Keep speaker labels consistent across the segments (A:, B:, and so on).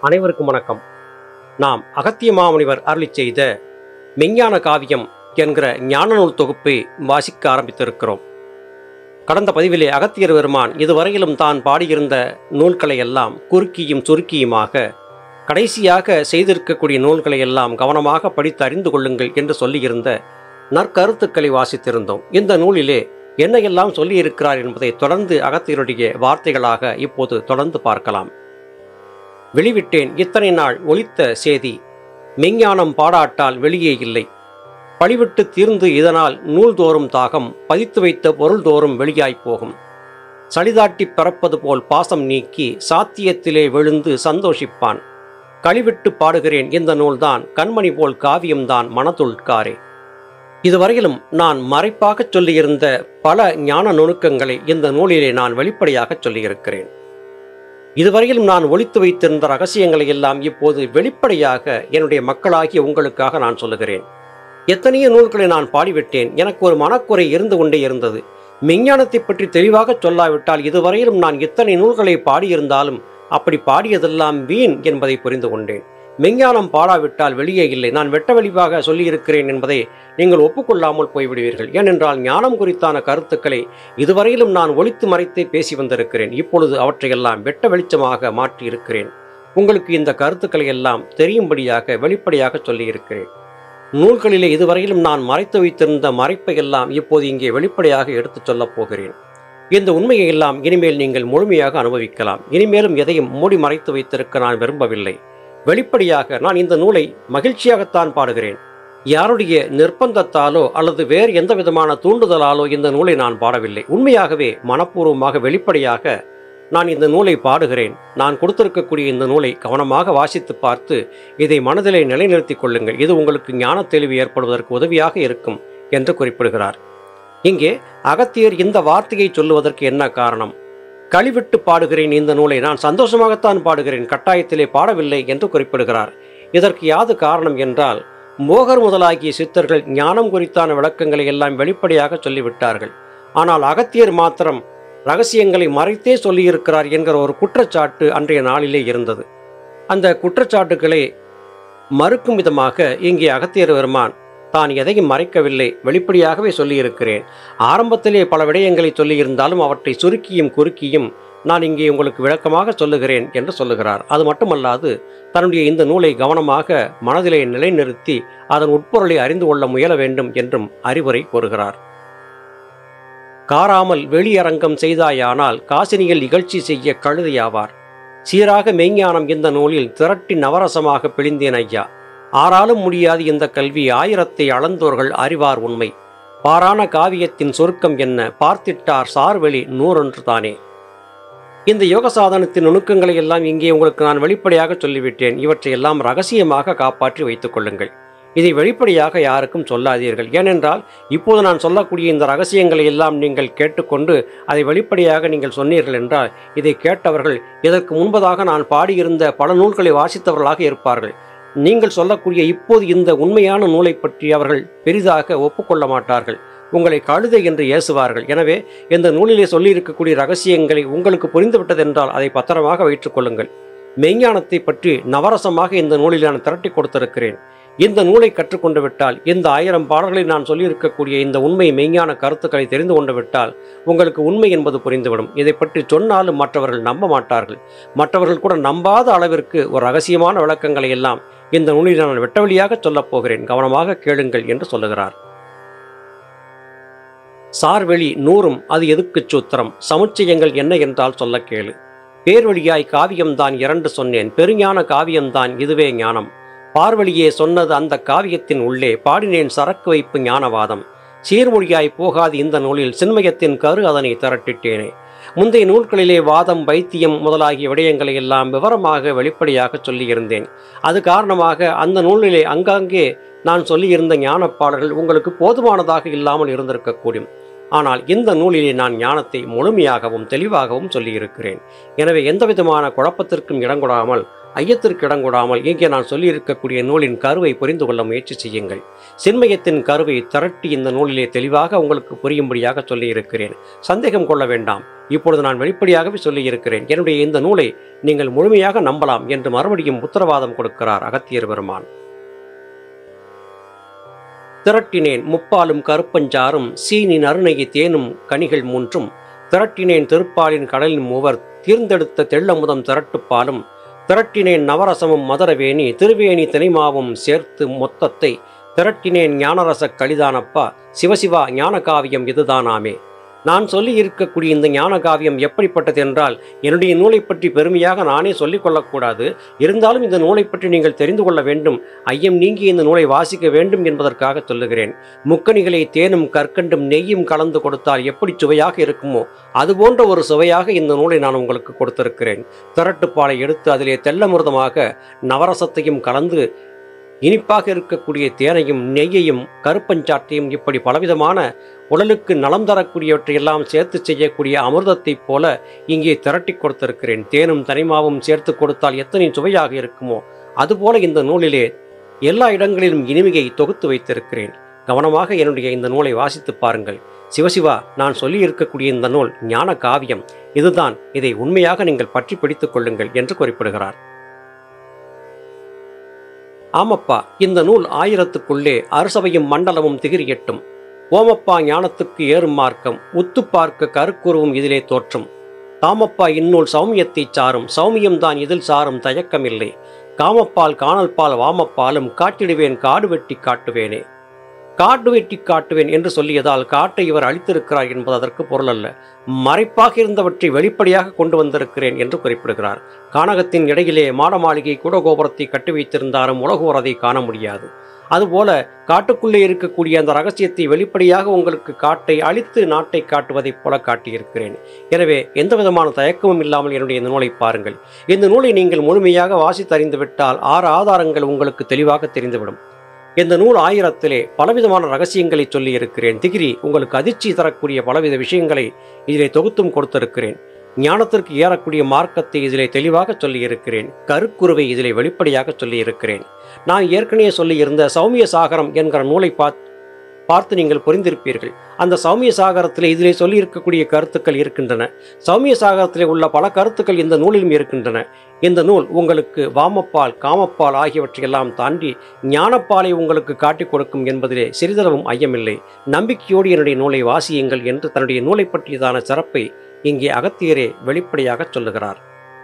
A: அனைவருக்கும் வணக்கம் நாம் அகத்திய மாமுனிவர் அருளிச் செய்த மெஞ்ஞான காவியம் என்கிற ஞான நூல் தொகுப்பை வாசிக்க ஆரம்பித்திருக்கிறோம் கடந்த பதிவிலே அகத்தியர் பெருமான் இதுவரையிலும் தான் பாடியிருந்த நூல்களை எல்லாம் குறுக்கியும் சுருக்கியுமாக கடைசியாக செய்திருக்கக்கூடிய நூல்களை எல்லாம் கவனமாக படித்து அறிந்து கொள்ளுங்கள் என்று சொல்லியிருந்த நற்கருத்துக்களை வாசித்திருந்தோம் இந்த நூலிலே என்னையெல்லாம் சொல்லியிருக்கிறார் என்பதை தொடர்ந்து அகத்தியருடைய வார்த்தைகளாக இப்போது தொடர்ந்து பார்க்கலாம் வெளிவிட்டேன் இத்தனை நாள் ஒலித்த சேதி மெஞ்ஞானம் பாடாட்டால் வெளியே இல்லை பழிவிட்டு தீர்ந்து இதனால் நூல்தோறும் தாகம் பதித்து வைத்த பொருள்தோறும் வெளியாய்ப் போகும் சளிதாட்டி பறப்பது போல் பாசம் நீக்கி சாத்தியத்திலே விழுந்து சந்தோஷிப்பான் கழிவிட்டு பாடுகிறேன் இந்த நூல்தான் கண்மணி போல் காவியம்தான் மனதுள்காரே இதுவரையிலும் நான் மறைப்பாகச் சொல்லியிருந்த பல ஞான நுணுக்கங்களை இந்த நூலிலே நான் வெளிப்படையாகச் சொல்லியிருக்கிறேன் இதுவரையிலும் நான் ஒளித்து வைத்திருந்த ரகசியங்களை எல்லாம் இப்போது வெளிப்படையாக என்னுடைய மக்களாகிய உங்களுக்காக நான் சொல்லுகிறேன் எத்தனையோ நூல்களை நான் பாடிவிட்டேன் எனக்கு ஒரு மனக்குறை இருந்து கொண்டே இருந்தது மெஞ்ஞானத்தை பற்றி தெளிவாக சொல்லாவிட்டால் இதுவரையிலும் நான் இத்தனை நூல்களை பாடியிருந்தாலும் அப்படி பாடியதெல்லாம் வீண் என்பதை புரிந்து கொண்டேன் மெஞ்ஞானம் பாடாவிட்டால் வெளியே இல்லை நான் வெட்ட வெளிவாக சொல்லியிருக்கிறேன் என்பதை நீங்கள் ஒப்புக்கொள்ளாமல் போய்விடுவீர்கள் ஏனென்றால் ஞானம் குறித்தான கருத்துக்களை இதுவரையிலும் நான் ஒளித்து மறைத்தே பேசி வந்திருக்கிறேன் இப்பொழுது அவற்றையெல்லாம் வெட்ட வெளிச்சமாக மாற்றியிருக்கிறேன் உங்களுக்கு இந்த கருத்துக்களை எல்லாம் தெரியும்படியாக வெளிப்படையாக சொல்லியிருக்கிறேன் நூல்களிலே இதுவரையிலும் நான் மறைத்து வைத்திருந்த மறைப்பை எல்லாம் இப்போது இங்கே வெளிப்படையாக எடுத்துச் சொல்லப் போகிறேன் இந்த உண்மையை எல்லாம் இனிமேல் நீங்கள் முழுமையாக அனுபவிக்கலாம் இனிமேலும் எதையும் மூடி மறைத்து வைத்திருக்க நான் விரும்பவில்லை வெளிப்படையாக நான் இந்த நூலை மகிழ்ச்சியாகத்தான் பாடுகிறேன் யாருடைய நிர்பந்தத்தாலோ அல்லது வேறு எந்த விதமான தூண்டுதலாலோ இந்த நூலை நான் பாடவில்லை உண்மையாகவே மனப்பூர்வமாக வெளிப்படையாக நான் இந்த நூலை பாடுகிறேன் நான் கொடுத்திருக்கக்கூடிய இந்த நூலை கவனமாக வாசித்து பார்த்து இதை மனதிலே நிலைநிறுத்திக் கொள்ளுங்கள் இது உங்களுக்கு ஞான தெளிவு ஏற்படுவதற்கு உதவியாக இருக்கும் என்று குறிப்பிடுகிறார் இங்கே அகத்தியர் இந்த வார்த்தையை சொல்லுவதற்கு என்ன காரணம் கழிவிட்டு பாடுகிறேன் இந்த நூலை நான் சந்தோஷமாகத்தான் பாடுகிறேன் கட்டாயத்திலே பாடவில்லை என்று குறிப்பிடுகிறார் இதற்கு யாது காரணம் என்றால் மோகர் முதலாகிய சித்தர்கள் ஞானம் குறித்தான விளக்கங்களை எல்லாம் வெளிப்படையாக சொல்லிவிட்டார்கள் ஆனால் அகத்தியர் மாத்திரம் ரகசியங்களை மறைத்தே சொல்லியிருக்கிறார் என்கிற ஒரு குற்றச்சாட்டு அன்றைய நாளிலே இருந்தது அந்த குற்றச்சாட்டுகளை மறுக்கும் விதமாக இங்கே அகத்தியர் பெருமான் தான் எதையும் மறைக்கவில்லை வெளிப்படையாகவே சொல்லியிருக்கிறேன் ஆரம்பத்திலே பல விடயங்களை சொல்லியிருந்தாலும் அவற்றை சுருக்கியும் குறுக்கியும் நான் இங்கே உங்களுக்கு விளக்கமாக சொல்லுகிறேன் என்று சொல்லுகிறார் அது மட்டுமல்லாது தன்னுடைய இந்த நூலை கவனமாக மனதிலே நிலைநிறுத்தி அதன் உட்பொருளை அறிந்து கொள்ள முயல வேண்டும் என்றும் அறிவுரை கூறுகிறார் காராமல் வெளியரங்கம் செய்தாயானால் காசினியில் இகழ்ச்சி செய்ய கழுதையாவார் சீராக மெய்ஞானம் இந்த நூலில் திரட்டி நவரசமாக பிழிந்தேன் ஐயா ஆறாலும் முடியாது இந்த கல்வி ஆயிரத்தை அளந்தோர்கள் அறிவார் உண்மை பாரான காவியத்தின் சுருக்கம் என்ன பார்த்திட்டார் சார்வெளி நூறொன்று தானே இந்த யோக சாதனத்தின் நுணுக்கங்களை எல்லாம் இங்கே உங்களுக்கு நான் வெளிப்படையாக சொல்லிவிட்டேன் இவற்றையெல்லாம் ரகசியமாக காப்பாற்றி வைத்துக் கொள்ளுங்கள் இதை வெளிப்படையாக யாருக்கும் சொல்லாதீர்கள் ஏனென்றால் இப்போது நான் சொல்லக்கூடிய இந்த ரகசியங்களை எல்லாம் நீங்கள் கேட்டுக்கொண்டு அதை வெளிப்படையாக நீங்கள் சொன்னீர்கள் என்றால் இதை கேட்டவர்கள் இதற்கு முன்பதாக நான் பாடியிருந்த பல நூல்களை வாசித்தவர்களாக இருப்பார்கள் நீங்கள் சொல்லக்கூடிய இப்போது இந்த உண்மையான நூலை பற்றி அவர்கள் பெரிதாக ஒப்புக்கொள்ள மாட்டார்கள் உங்களை கழுதை என்று ஏசுவார்கள் எனவே இந்த நூலிலே சொல்லியிருக்கக்கூடிய ரகசியங்களை உங்களுக்கு புரிந்துவிட்டதென்றால் அதை பத்திரமாக வைத்துக் கொள்ளுங்கள் மெய்ஞானத்தை பற்றி நவரசமாக இந்த நூலில் நான் திரட்டி கொடுத்திருக்கிறேன் இந்த நூலை கற்றுக்கொண்டு விட்டால் இந்த ஆயிரம் பாடல்களில் நான் சொல்லியிருக்கக்கூடிய இந்த உண்மை மெய்ஞான கருத்துக்களை தெரிந்து கொண்டு விட்டால் உங்களுக்கு உண்மை என்பது புரிந்துவிடும் இதை பற்றி சொன்னாலும் மற்றவர்கள் நம்ப மாட்டார்கள் மற்றவர்கள் கூட நம்பாத அளவிற்கு ஒரு ரகசியமான விளக்கங்களை எல்லாம் இந்த நூலில் நான் வெட்டவெளியாக சொல்லப் போகிறேன் கவனமாக கேளுங்கள் என்று சொல்லுகிறார் சார்வெளி நூறும் அது எதுக்குச் சூத்திரம் சமுச்சயங்கள் என்ன என்றால் சொல்ல கேளு பேர்வழியாய் காவியம்தான் இரண்டு சொன்னேன் பெருஞான காவியம்தான் இதுவே ஞானம் பார்வழியே சொன்னது அந்த காவியத்தின் உள்ளே பாடினேன் சரக்கு வைப்பு ஞானவாதம் சீர்மொழியாய் போகாது இந்த நூலில் சின்மயத்தின் கரு அதனை திரட்டிட்டேனே முந்தைய நூல்களிலே வாதம் வைத்தியம் முதலாகிய விடயங்களை எல்லாம் விவரமாக வெளிப்படையாக சொல்லியிருந்தேன் அது காரணமாக அந்த நூலிலே அங்காங்கே நான் சொல்லியிருந்த ஞானப்பாடல்கள் உங்களுக்கு போதுமானதாக இல்லாமல் இருந்திருக்கக்கூடும் ஆனால் இந்த நூலிலே நான் ஞானத்தை முழுமையாகவும் தெளிவாகவும் சொல்லியிருக்கிறேன் எனவே எந்தவிதமான குழப்பத்திற்கும் இடங்கொடாமல் ஐயத்திற்கு இடங்கொடாமல் இங்கே நான் சொல்லியிருக்கக்கூடிய நூலின் கருவை புரிந்து கொள்ள முயற்சி செய்யுங்கள் சின்மயத்தின் கருவை திரட்டி இந்த நூலிலே தெளிவாக உங்களுக்கு புரியும்படியாக சொல்லியிருக்கிறேன் சந்தேகம் கொள்ள வேண்டாம் இப்பொழுது நான் வெளிப்படையாகவே சொல்லியிருக்கிறேன் என்னுடைய இந்த நூலை நீங்கள் முழுமையாக நம்பலாம் என்று மறுபடியும் உத்தரவாதம் கொடுக்கிறார் அகத்தியர் பெருமான் திரட்டினேன் முப்பாலும் கருப்பஞ்சாரும் சீனின் அருணையை தேனும் கனிகள் மூன்றும் திரட்டினேன் திருப்பாலின் கடலின் மூவர் தீர்ந்தெடுத்த தெள்ளமுதம் திரட்டுப்பாலும் திரட்டினேன் நவரசமும் மதரவேணி திருவேணி தினைமாவும் சேர்த்து மொத்தத்தை திரட்டினேன் ஞானரசக் கலிதானப்பா சிவசிவா ஞான காவியம் இதுதானாமே நான் சொல்லி இருக்கக்கூடிய இந்த ஞான காவியம் எப்படிப்பட்டது என்றால் என்னுடைய நூலை பற்றி பெருமையாக நானே சொல்லிக் கொள்ளக்கூடாது இருந்தாலும் இந்த நூலை பற்றி நீங்கள் தெரிந்து கொள்ள வேண்டும் ஐயம் நீங்கி இந்த நூலை வாசிக்க வேண்டும் என்பதற்காக சொல்லுகிறேன் முக்கணிகளை தேனும் கற்கண்டும் நெய்யும் கலந்து கொடுத்தால் எப்படி சுவையாக இருக்குமோ அதுபோன்ற ஒரு சுவையாக இந்த நூலை நான் உங்களுக்கு கொடுத்திருக்கிறேன் திரட்டுப்பாலை எடுத்து அதிலே தெல்லமிருதமாக நவரசத்தையும் கலந்து இனிப்பாக இருக்கக்கூடிய தேனையும் நெய்யையும் கருப்பஞ்சாட்டையும் இப்படி பலவிதமான உடலுக்கு நலம் தரக்கூடியவற்றையெல்லாம் சேர்த்து செய்யக்கூடிய அமிர்தத்தைப் போல இங்கே திரட்டி கொடுத்திருக்கிறேன் தேனும் தனிமாவும் சேர்த்து கொடுத்தால் எத்தனை சுவையாக இருக்குமோ அதுபோல இந்த நூலிலே எல்லா இடங்களிலும் இனிமையை தொகுத்து வைத்திருக்கிறேன் கவனமாக என்னுடைய இந்த நூலை வாசித்து பாருங்கள் சிவசிவா நான் சொல்லி இருக்கக்கூடிய இந்த நூல் ஞான காவியம் இதுதான் இதை உண்மையாக நீங்கள் பற்றி பிடித்துக் கொள்ளுங்கள் என்று குறிப்பிடுகிறார் ஆமப்பா இந்த நூல் ஆயிரத்துக்குள்ளே அரசவையும் மண்டலமும் திகிரியட்டும் ஓமப்பா ஞானத்துக்கு ஏறும் மார்க்கம் உத்து பார்க்க கருக்குருவும் இதிலே தோற்றும் தாமப்பா இந்நூல் சௌமியத்தைச் சாரும் சௌமியம்தான் இதில் சாரும் தயக்கமில்லை காமப்பால் காணல்பால் வாமப்பாலும் காட்டிடுவேன் காடு வெட்டி காட்டுவேனே காடு வெட்டி காட்டுவேன் என்று சொல்லியதால் காட்டை இவர் அளித்திருக்கிறார் என்பது அதற்கு பொருள் அல்ல மறைப்பாக இருந்தவற்றை வெளிப்படையாக கொண்டு வந்திருக்கிறேன் என்று குறிப்பிடுகிறார் கானகத்தின் இடையிலே மாட மாளிகை கூடகோபுரத்தை கட்டி வைத்திருந்தாலும் உலகோர் அதை காண முடியாது அதுபோல காட்டுக்குள்ளே இருக்கக்கூடிய அந்த ரகசியத்தை வெளிப்படையாக உங்களுக்கு காட்டை அழித்து நாட்டை காட்டுவதைப் போல காட்டியிருக்கிறேன் எனவே எந்த விதமான தயக்கமும் இல்லாமல் என்னுடைய இந்த நூலை பாருங்கள் இந்த நூலை நீங்கள் முழுமையாக வாசித்தறிந்து விட்டால் ஆறு ஆதாரங்கள் உங்களுக்கு தெளிவாக தெரிந்துவிடும் இந்த நூல் ஆயிரத்திலே பலவிதமான ரகசியங்களை சொல்லி இருக்கிறேன் திகிரி உங்களுக்கு அதிர்ச்சி தரக்கூடிய பலவித விஷயங்களை இதிலே தொகுத்தும் கொடுத்திருக்கிறேன் ஞானத்திற்கு ஏறக்கூடிய மார்க்கத்தை இதிலே தெளிவாக சொல்லியிருக்கிறேன் கருக்குருவை இதிலே வெளிப்படையாக சொல்லியிருக்கிறேன் நான் ஏற்கனவே சொல்லியிருந்த சௌமிய சாகரம் என்கிற நூலை பார்த்து பார்த்து நீங்கள் புரிந்திருப்பீர்கள் அந்த சௌமிய சாகரத்திலே இதிலே சொல்லியிருக்கக்கூடிய கருத்துக்கள் இருக்கின்றன சௌமிய சாகரத்திலே உள்ள பல கருத்துக்கள் இந்த நூலிலும் இருக்கின்றன இந்த நூல் உங்களுக்கு வாமப்பால் காமப்பால் ஆகியவற்றையெல்லாம் தாண்டி ஞானப்பாலை உங்களுக்கு காட்டிக் கொடுக்கும் என்பதிலே சிறிதளவும் ஐயமில்லை நம்பிக்கையோடு என்னுடைய நூலை வாசியுங்கள் என்று தன்னுடைய நூலை பற்றியதான சிறப்பை இங்கே அகத்தியரே வெளிப்படையாக சொல்லுகிறார்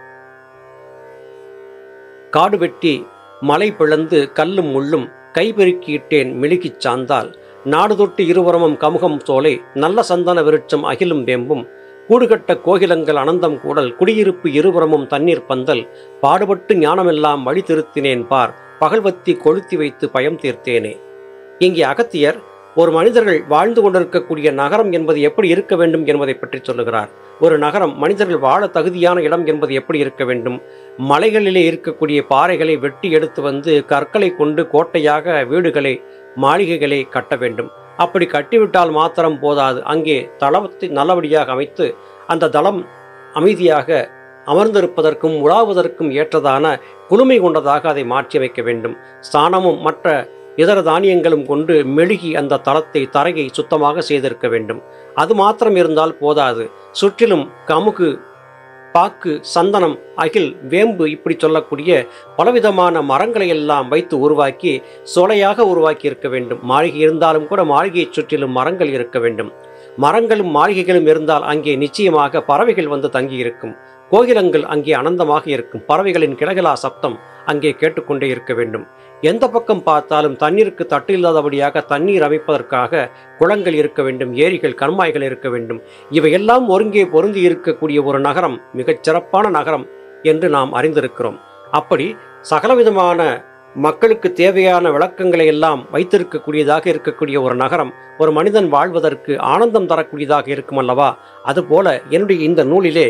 A: காடு வெட்டி மலை பிளந்து கல்லும் முள்ளும் கைபெருக்கியிட்டேன் மிழுகிச் சார்ந்தால் நாடு தொட்டு இருபுறமும் கமுகம் சோலை நல்ல சந்தன விருட்சம் அகிலும் வேம்பும் கூடுகட்ட கோகிலங்கள் அனந்தம் கூடல் குடியிருப்பு இருபுறமும் தண்ணீர் பந்தல் பாடுபட்டு ஞானமெல்லாம் வழி திருத்தினேன் பார் பகல்வத்தி கொளுத்தி வைத்து பயம் தீர்த்தேனே இங்கே அகத்தியர் ஒரு மனிதர்கள் வாழ்ந்து கொண்டிருக்கக்கூடிய நகரம் என்பது எப்படி இருக்க வேண்டும் என்பதை பற்றி சொல்லுகிறார் ஒரு நகரம் மனிதர்கள் வாழ தகுதியான இடம் என்பது எப்படி இருக்க வேண்டும் மலைகளிலே இருக்கக்கூடிய பாறைகளை வெட்டி எடுத்து வந்து கற்களை கொண்டு கோட்டையாக வீடுகளை மாளிகைகளை கட்ட வேண்டும் அப்படி கட்டிவிட்டால் மாத்திரம் போதாது அங்கே தளத்தை நல்லபடியாக அமைத்து அந்த தளம் அமைதியாக அமர்ந்திருப்பதற்கும் உலாவதற்கும் ஏற்றதான குளுமை கொண்டதாக அதை மாற்றியமைக்க வேண்டும் ஸ்தானமும் மற்ற இதர தானியங்களும் கொண்டு மெழுகி அந்த தளத்தை தரையை சுத்தமாக செய்திருக்க வேண்டும் அது மாத்திரம் இருந்தால் போதாது சுற்றிலும் கமுகு பாக்கு சந்தனம் அகில் வேம்பு இப்படி சொல்லக்கூடிய பலவிதமான மரங்களை எல்லாம் வைத்து உருவாக்கி சோலையாக உருவாக்கி இருக்க வேண்டும் மாளிகை இருந்தாலும் கூட மாளிகையைச் சுற்றிலும் மரங்கள் இருக்க வேண்டும் மரங்களும் மாளிகைகளும் இருந்தால் அங்கே நிச்சயமாக பறவைகள் வந்து தங்கியிருக்கும் கோகிலங்கள் அங்கே அனந்தமாக இருக்கும் பறவைகளின் கிளகிலா சப்தம் அங்கே கேட்டுக்கொண்டே இருக்க வேண்டும் எந்த பக்கம் பார்த்தாலும் தண்ணீருக்கு தட்டு இல்லாதபடியாக தண்ணீர் அமைப்பதற்காக குளங்கள் இருக்க வேண்டும் ஏரிகள் கண்மாய்கள் இருக்க வேண்டும் இவையெல்லாம் ஒருங்கே பொருந்தி இருக்கக்கூடிய ஒரு நகரம் மிகச் சிறப்பான நகரம் என்று நாம் அறிந்திருக்கிறோம் அப்படி சகலவிதமான மக்களுக்கு தேவையான விளக்கங்களை எல்லாம் வைத்திருக்கக்கூடியதாக இருக்கக்கூடிய ஒரு நகரம் ஒரு மனிதன் வாழ்வதற்கு ஆனந்தம் தரக்கூடியதாக இருக்கும் அல்லவா அதுபோல என்னுடைய இந்த நூலிலே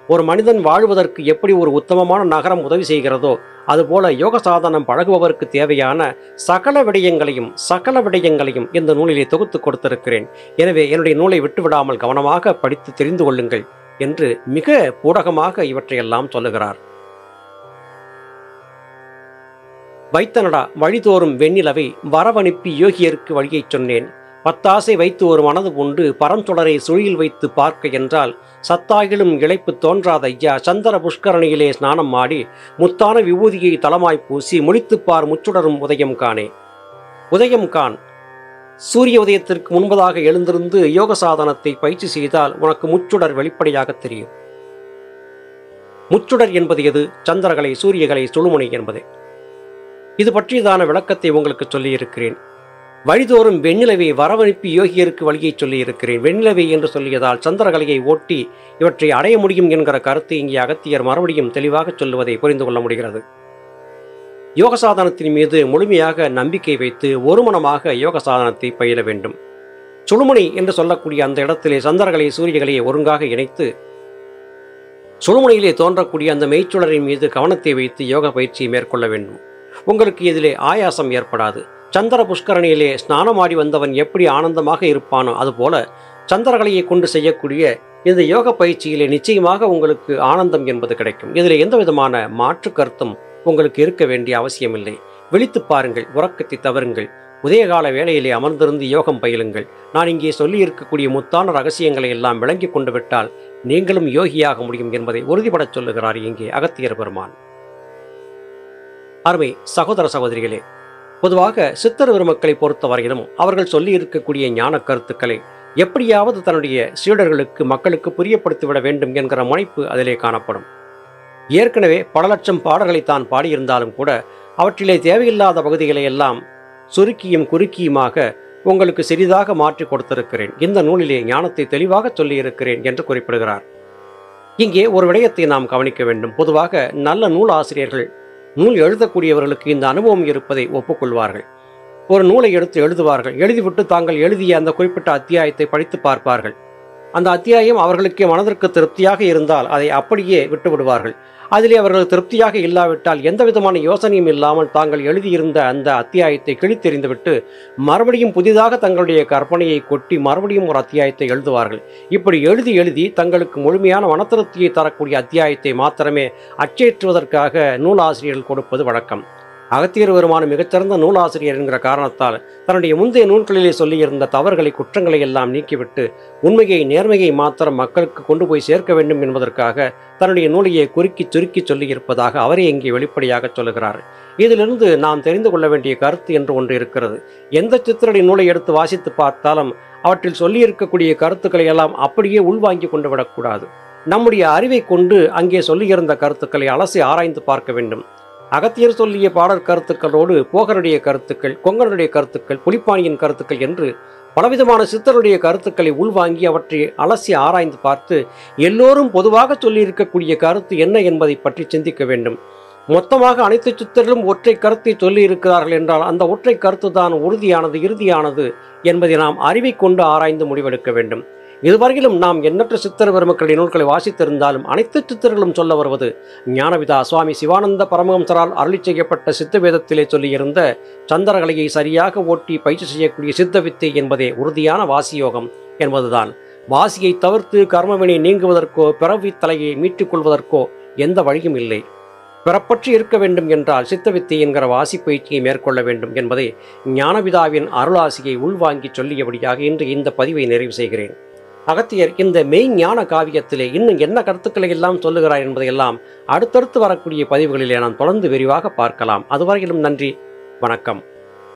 A: ஒரு மனிதன் வாழ்வதற்கு எப்படி ஒரு உத்தமமான நகரம் உதவி செய்கிறதோ அதுபோல யோக சாதனம் பழகுபவருக்கு தேவையான சகல விடயங்களையும் சகல விடயங்களையும் இந்த நூலிலே தொகுத்து கொடுத்திருக்கிறேன் எனவே என்னுடைய நூலை விட்டுவிடாமல் கவனமாக படித்து தெரிந்து கொள்ளுங்கள் என்று மிக பூடகமாக இவற்றையெல்லாம் சொல்லுகிறார் வைத்தனடா வழிதோறும் வெண்ணிலவை வரவனுப்பி யோகியருக்கு வழியைச் சொன்னேன் பத்தாசை வைத்து ஒரு மனது உண்டு பரந்தொடரை சுழியில் வைத்து பார்க்க என்றால் சத்தாகிலும் இழைப்பு தோன்றாத ஐயா சந்திர புஷ்கரணியிலே ஸ்நானம் ஆடி முத்தான விபூதியை தலமாய் பூசி முழித்துப்பார் முச்சுடரும் உதயம் காணே உதயம் கான் சூரிய உதயத்திற்கு முன்பதாக எழுந்திருந்து யோக சாதனத்தை பயிற்சி செய்தால் உனக்கு முச்சுடர் வெளிப்படையாக தெரியும் முச்சுடர் என்பது எது சந்திரகலை சூரியகலை சுழுமுனை என்பது இது பற்றியதான விளக்கத்தை உங்களுக்கு சொல்லியிருக்கிறேன் வழிதோறும் வெண்ணிலவை வரவனுப்பி யோகியருக்கு வழியை சொல்லியிருக்கிறேன் வெண்ணிலவை என்று சொல்லியதால் சந்திரகலையை ஓட்டி இவற்றை அடைய முடியும் என்கிற கருத்தை இங்கே அகத்தியர் மறுபடியும் தெளிவாக சொல்லுவதை புரிந்து கொள்ள முடிகிறது யோக சாதனத்தின் மீது முழுமையாக நம்பிக்கை வைத்து ஒருமனமாக யோக சாதனத்தை பயில வேண்டும் சுழுமுனை என்று சொல்லக்கூடிய அந்த இடத்திலே சந்திரகலை சூரியகலையை ஒருங்காக இணைத்து சுழுமுனையிலே தோன்றக்கூடிய அந்த மெய்ச்சுடரின் மீது கவனத்தை வைத்து யோக பயிற்சியை மேற்கொள்ள வேண்டும் உங்களுக்கு இதிலே ஆயாசம் ஏற்படாது சந்திர புஷ்கரணியிலே ஸ்நானமாடி வந்தவன் எப்படி ஆனந்தமாக இருப்பானோ அதுபோல சந்திரகலையை கொண்டு செய்யக்கூடிய இந்த யோக பயிற்சியிலே நிச்சயமாக உங்களுக்கு ஆனந்தம் என்பது கிடைக்கும் இதில் எந்த விதமான மாற்று கருத்தும் உங்களுக்கு இருக்க வேண்டிய அவசியமில்லை விழித்து பாருங்கள் உறக்கத்தை தவறுங்கள் உதயகால வேளையிலே அமர்ந்திருந்து யோகம் பயிலுங்கள் நான் இங்கே சொல்லி இருக்கக்கூடிய முத்தான ரகசியங்களை எல்லாம் விளங்கி கொண்டு விட்டால் நீங்களும் யோகியாக முடியும் என்பதை உறுதிபடச் சொல்லுகிறார் இங்கே அகத்தியர் பெருமான் அருமை சகோதர சகோதரிகளே பொதுவாக சித்தர் பெருமக்களை பொறுத்தவரையிலும் அவர்கள் சொல்லி இருக்கக்கூடிய ஞான கருத்துக்களை எப்படியாவது தன்னுடைய சீடர்களுக்கு மக்களுக்கு புரியப்படுத்திவிட வேண்டும் என்கிற முனைப்பு அதிலே காணப்படும் ஏற்கனவே பல லட்சம் பாடல்களை தான் பாடியிருந்தாலும் கூட அவற்றிலே தேவையில்லாத பகுதிகளை எல்லாம் சுருக்கியும் குறுக்கியுமாக உங்களுக்கு சிறிதாக மாற்றி கொடுத்திருக்கிறேன் இந்த நூலிலே ஞானத்தை தெளிவாக சொல்லியிருக்கிறேன் என்று குறிப்பிடுகிறார் இங்கே ஒரு விடயத்தை நாம் கவனிக்க வேண்டும் பொதுவாக நல்ல நூல் ஆசிரியர்கள் நூல் எழுதக்கூடியவர்களுக்கு இந்த அனுபவம் இருப்பதை ஒப்புக்கொள்வார்கள் ஒரு நூலை எடுத்து எழுதுவார்கள் எழுதிவிட்டு தாங்கள் எழுதிய அந்த குறிப்பிட்ட அத்தியாயத்தை படித்து பார்ப்பார்கள் அந்த அத்தியாயம் அவர்களுக்கு மனதிற்கு திருப்தியாக இருந்தால் அதை அப்படியே விட்டு விடுவார்கள் அதிலே அவர்கள் திருப்தியாக இல்லாவிட்டால் எந்த விதமான யோசனையும் இல்லாமல் தாங்கள் எழுதியிருந்த அந்த அத்தியாயத்தை கிழித்தெறிந்துவிட்டு மறுபடியும் புதிதாக தங்களுடைய கற்பனையை கொட்டி மறுபடியும் ஒரு அத்தியாயத்தை எழுதுவார்கள் இப்படி எழுதி எழுதி தங்களுக்கு முழுமையான மனத்திருப்தியை தரக்கூடிய அத்தியாயத்தை மாத்திரமே அச்சேற்றுவதற்காக நூலாசிரியர்கள் கொடுப்பது வழக்கம் அகத்தியர் பெருமான மிகச்சிறந்த நூலாசிரியர் என்கிற காரணத்தால் தன்னுடைய முந்தைய நூல்களிலே சொல்லியிருந்த தவறுகளை குற்றங்களை எல்லாம் நீக்கிவிட்டு உண்மையை நேர்மையை மாத்திரம் மக்களுக்கு கொண்டு போய் சேர்க்க வேண்டும் என்பதற்காக தன்னுடைய நூலையை குறுக்கி சுருக்கி சொல்லியிருப்பதாக அவரே இங்கே வெளிப்படையாக சொல்லுகிறார் இதிலிருந்து நாம் தெரிந்து கொள்ள வேண்டிய கருத்து என்று ஒன்று இருக்கிறது எந்த சித்திரடி நூலை எடுத்து வாசித்து பார்த்தாலும் அவற்றில் சொல்லியிருக்கக்கூடிய கருத்துக்களை எல்லாம் அப்படியே உள்வாங்கி கொண்டு விடக்கூடாது நம்முடைய அறிவை கொண்டு அங்கே சொல்லியிருந்த கருத்துக்களை அலசி ஆராய்ந்து பார்க்க வேண்டும் அகத்தியர் சொல்லிய பாடற் கருத்துக்களோடு போகருடைய கருத்துக்கள் கொங்கனுடைய கருத்துக்கள் புலிப்பாணியின் கருத்துக்கள் என்று பலவிதமான சித்தருடைய கருத்துக்களை உள்வாங்கி அவற்றை அலசி ஆராய்ந்து பார்த்து எல்லோரும் பொதுவாக சொல்லியிருக்கக்கூடிய கருத்து என்ன என்பதை பற்றி சிந்திக்க வேண்டும் மொத்தமாக அனைத்து சித்தர்களும் ஒற்றை கருத்தை சொல்லி இருக்கிறார்கள் என்றால் அந்த ஒற்றை கருத்து தான் உறுதியானது இறுதியானது என்பதை நாம் அறிவை கொண்டு ஆராய்ந்து முடிவெடுக்க வேண்டும் இதுவரையிலும் நாம் எண்ணற்ற சித்தர் பெருமக்களின் நூல்களை வாசித்திருந்தாலும் அனைத்து சித்தர்களும் சொல்ல வருவது ஞானவிதா சுவாமி சிவானந்த பரமஹம்சரால் அருளி செய்யப்பட்ட சித்த வேதத்திலே சொல்லியிருந்த சந்திரகலையை சரியாக ஓட்டி பயிற்சி செய்யக்கூடிய சித்த வித்தை என்பதே உறுதியான வாசியோகம் என்பதுதான் வாசியை தவிர்த்து கர்மவினை நீங்குவதற்கோ பிறவி தலையை மீட்டுக் கொள்வதற்கோ எந்த வழியும் இல்லை பிறப்பற்று இருக்க வேண்டும் என்றால் சித்தவித்தை என்கிற வாசி பயிற்சியை மேற்கொள்ள வேண்டும் என்பதை ஞானவிதாவின் அருளாசியை உள்வாங்கி சொல்லியபடியாக இன்று இந்த பதிவை நிறைவு செய்கிறேன் அகத்தியர் இந்த மெய் ஞான காவியத்திலே இன்னும் என்ன கருத்துக்களை எல்லாம் சொல்லுகிறார் என்பதையெல்லாம் அடுத்தடுத்து வரக்கூடிய பதிவுகளிலே நாம் தொடர்ந்து விரிவாக பார்க்கலாம் அதுவரையிலும் நன்றி வணக்கம்